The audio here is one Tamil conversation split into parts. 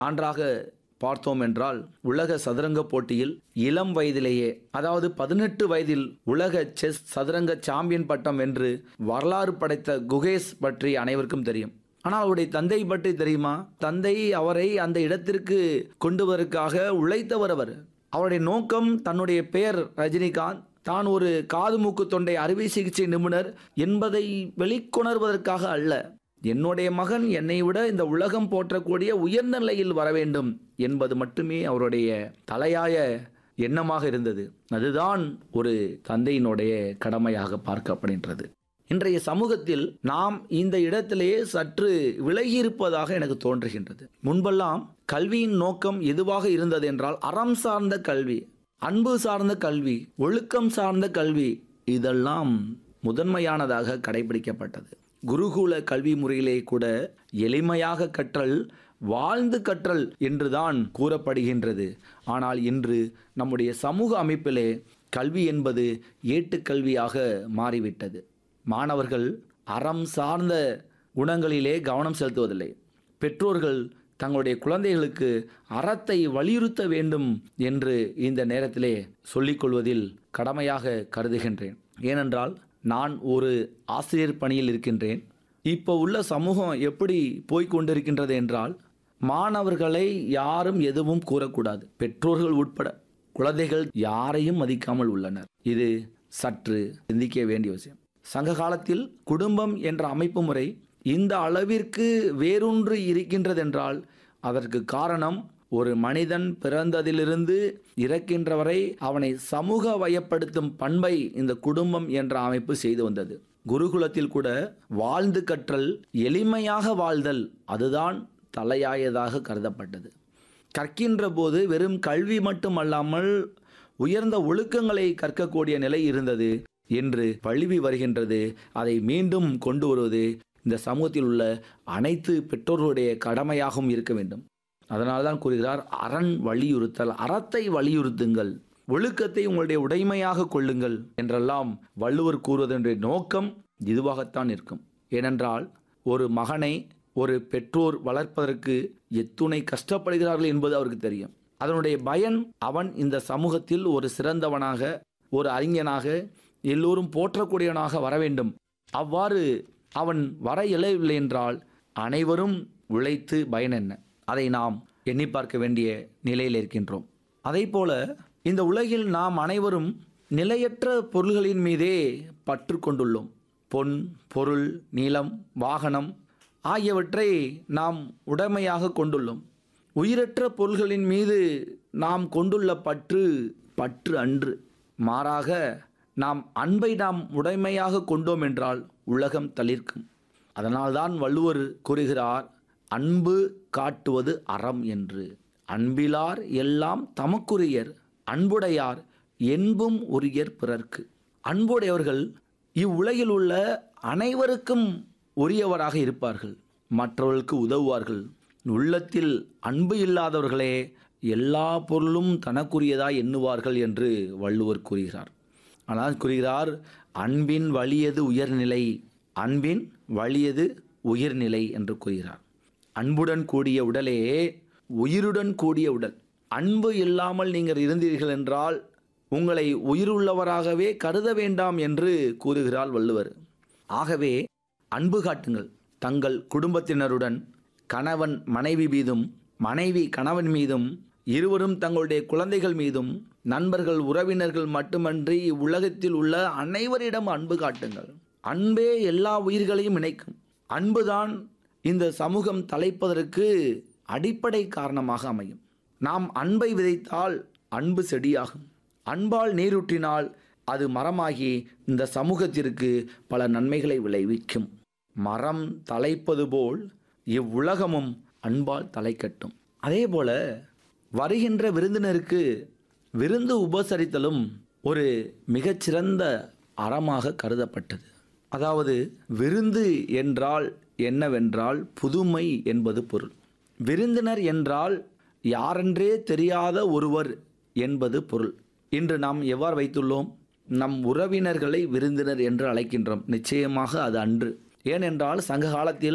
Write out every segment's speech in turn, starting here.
ஆன்றாக பார்த்தோம் என்றால் உலக சதுரங்க போட்டியில் இளம் வயதிலேயே அதாவது பதினெட்டு வயதில் உலக செஸ் சதுரங்க சாம்பியன் பட்டம் வென்று வரலாறு படைத்த குகேஷ் பற்றி அனைவருக்கும் தெரியும் ஆனால் அவருடைய தந்தை பற்றி தெரியுமா தந்தை அவரை அந்த இடத்திற்கு கொண்டு வருவதற்காக உழைத்தவர் அவர் அவருடைய நோக்கம் தன்னுடைய பெயர் ரஜினிகாந்த் தான் ஒரு காது மூக்கு தொண்டை அறுவை சிகிச்சை நிபுணர் என்பதை வெளிக்கொணர்வதற்காக அல்ல என்னுடைய மகன் என்னை விட இந்த உலகம் போற்றக்கூடிய உயர்ந்த நிலையில் வர வேண்டும் என்பது மட்டுமே அவருடைய தலையாய எண்ணமாக இருந்தது அதுதான் ஒரு தந்தையினுடைய கடமையாக பார்க்கப்படுகின்றது இன்றைய சமூகத்தில் நாம் இந்த இடத்திலேயே சற்று விலகி இருப்பதாக எனக்கு தோன்றுகின்றது முன்பெல்லாம் கல்வியின் நோக்கம் எதுவாக இருந்தது என்றால் அறம் சார்ந்த கல்வி அன்பு சார்ந்த கல்வி ஒழுக்கம் சார்ந்த கல்வி இதெல்லாம் முதன்மையானதாக கடைபிடிக்கப்பட்டது குருகுல கல்வி முறையிலே கூட எளிமையாக கற்றல் வாழ்ந்து கற்றல் என்றுதான் கூறப்படுகின்றது ஆனால் இன்று நம்முடைய சமூக அமைப்பிலே கல்வி என்பது ஏட்டுக்கல்வியாக மாறிவிட்டது மாணவர்கள் அறம் சார்ந்த குணங்களிலே கவனம் செலுத்துவதில்லை பெற்றோர்கள் தங்களுடைய குழந்தைகளுக்கு அறத்தை வலியுறுத்த வேண்டும் என்று இந்த நேரத்திலே சொல்லிக்கொள்வதில் கடமையாக கருதுகின்றேன் ஏனென்றால் நான் ஒரு ஆசிரியர் பணியில் இருக்கின்றேன் இப்போ உள்ள சமூகம் எப்படி போய்க் கொண்டிருக்கின்றது என்றால் மாணவர்களை யாரும் எதுவும் கூறக்கூடாது பெற்றோர்கள் உட்பட குழந்தைகள் யாரையும் மதிக்காமல் உள்ளனர் இது சற்று சிந்திக்க வேண்டிய விஷயம் சங்க காலத்தில் குடும்பம் என்ற அமைப்பு முறை இந்த அளவிற்கு வேரூன்று இருக்கின்றதென்றால் அதற்கு காரணம் ஒரு மனிதன் பிறந்ததிலிருந்து இறக்கின்ற வரை அவனை சமூக வயப்படுத்தும் பண்பை இந்த குடும்பம் என்ற அமைப்பு செய்து வந்தது குருகுலத்தில் கூட வாழ்ந்து கற்றல் எளிமையாக வாழ்தல் அதுதான் தலையாயதாக கருதப்பட்டது கற்கின்ற போது வெறும் கல்வி மட்டுமல்லாமல் உயர்ந்த ஒழுக்கங்களை கற்கக்கூடிய நிலை இருந்தது என்று வழுவி வருகின்றது அதை மீண்டும் கொண்டு வருவது இந்த சமூகத்தில் உள்ள அனைத்து பெற்றோர்களுடைய கடமையாகவும் இருக்க வேண்டும் அதனால்தான் கூறுகிறார் அரண் வலியுறுத்தல் அறத்தை வலியுறுத்துங்கள் ஒழுக்கத்தை உங்களுடைய உடைமையாக கொள்ளுங்கள் என்றெல்லாம் வள்ளுவர் கூறுவதனுடைய நோக்கம் இதுவாகத்தான் இருக்கும் ஏனென்றால் ஒரு மகனை ஒரு பெற்றோர் வளர்ப்பதற்கு எத்துணை கஷ்டப்படுகிறார்கள் என்பது அவருக்கு தெரியும் அதனுடைய பயன் அவன் இந்த சமூகத்தில் ஒரு சிறந்தவனாக ஒரு அறிஞனாக எல்லோரும் போற்றக்கூடியவனாக வர வேண்டும் அவ்வாறு அவன் வர இயலவில்லை என்றால் அனைவரும் உழைத்து பயன் என்ன அதை நாம் எண்ணி பார்க்க வேண்டிய நிலையில் இருக்கின்றோம் அதே போல இந்த உலகில் நாம் அனைவரும் நிலையற்ற பொருள்களின் மீதே பற்று கொண்டுள்ளோம் பொன் பொருள் நிலம் வாகனம் ஆகியவற்றை நாம் உடைமையாக கொண்டுள்ளோம் உயிரற்ற பொருள்களின் மீது நாம் கொண்டுள்ள பற்று பற்று அன்று மாறாக நாம் அன்பை நாம் உடைமையாக கொண்டோம் என்றால் உலகம் தளிர்க்கும் அதனால்தான் வள்ளுவர் கூறுகிறார் அன்பு காட்டுவது அறம் என்று அன்பிலார் எல்லாம் தமக்குரியர் அன்புடையார் என்பும் உரியர் பிறர்க்கு அன்புடையவர்கள் இவ்வுலகில் உள்ள அனைவருக்கும் உரியவராக இருப்பார்கள் மற்றவர்களுக்கு உதவுவார்கள் உள்ளத்தில் அன்பு இல்லாதவர்களே எல்லா பொருளும் தனக்குரியதாய் எண்ணுவார்கள் என்று வள்ளுவர் கூறுகிறார் ஆனால் கூறுகிறார் அன்பின் வலியது உயர்நிலை அன்பின் வலியது உயிர்நிலை என்று கூறுகிறார் அன்புடன் கூடிய உடலே உயிருடன் கூடிய உடல் அன்பு இல்லாமல் நீங்கள் இருந்தீர்கள் என்றால் உங்களை உயிருள்ளவராகவே கருத வேண்டாம் என்று கூறுகிறார் வள்ளுவர் ஆகவே அன்பு காட்டுங்கள் தங்கள் குடும்பத்தினருடன் கணவன் மனைவி மீதும் மனைவி கணவன் மீதும் இருவரும் தங்களுடைய குழந்தைகள் மீதும் நண்பர்கள் உறவினர்கள் மட்டுமன்றி இவ்வுலகத்தில் உள்ள அனைவரிடம் அன்பு காட்டுங்கள் அன்பே எல்லா உயிர்களையும் இணைக்கும் அன்புதான் இந்த சமூகம் தலைப்பதற்கு அடிப்படை காரணமாக அமையும் நாம் அன்பை விதைத்தால் அன்பு செடியாகும் அன்பால் நீரூற்றினால் அது மரமாகி இந்த சமூகத்திற்கு பல நன்மைகளை விளைவிக்கும் மரம் தலைப்பது போல் இவ்வுலகமும் அன்பால் தலைக்கட்டும் அதே போல வருகின்ற விருந்தினருக்கு விருந்து உபசரித்தலும் ஒரு மிகச்சிறந்த அறமாக கருதப்பட்டது அதாவது விருந்து என்றால் என்னவென்றால் புதுமை என்பது பொருள் விருந்தினர் என்றால் யாரென்றே தெரியாத ஒருவர் என்பது பொருள் இன்று நாம் எவ்வாறு வைத்துள்ளோம் நம் உறவினர்களை விருந்தினர் என்று அழைக்கின்றோம் நிச்சயமாக அது அன்று ஏனென்றால் சங்க காலத்தில்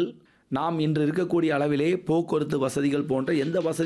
நாம் இன்று இருக்கக்கூடிய அளவிலே போக்குவரத்து வசதிகள் போன்ற எந்த வசதி